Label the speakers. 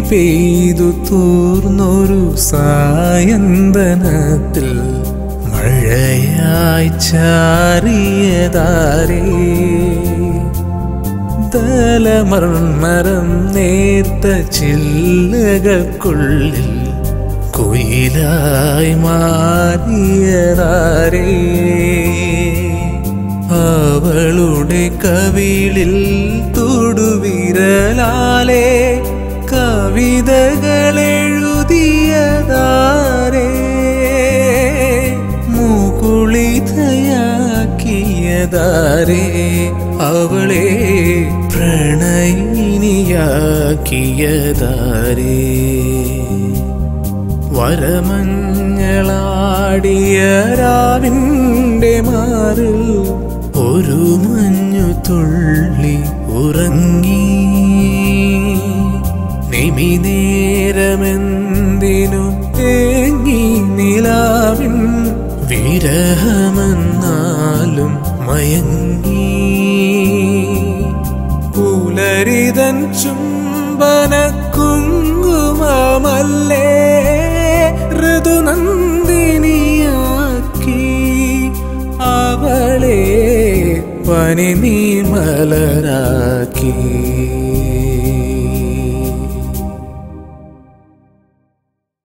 Speaker 1: പെയ്തു തൂർന്നൊരു സായന്തനത്തിൽ മഴയായി ചാറിയതാരേ ദലമർമരം നേർത്ത ചില്ലകൾക്കുള്ളിൽ കുയിലായി മാറിയതാരേ അവളുടെ കവിളിൽ തൊടുവിരലാലെ കവിതകൾ എഴുതിയതാരേ മുകുളിതയാക്കിയതാരേ അവളെ പ്രണയിനിയാക്കിയതാരേ വരമഞ്ഞളാടിയ രാവിൻ്റെ മാറിൽ ഒരു മഞ്ഞു തുള്ളി ഉറങ്ങി നിമിനേരമെന്തിനു തേങ്ങി നിലാവിൻ വിരഹമെന്നാലും മയങ്ങി പുലരിതൻ ചുംബന കുങ്കുമമല്ലേ ഋതുനന്ദിനിയാക്കി അവളെ പനി നീ മലരാക്കി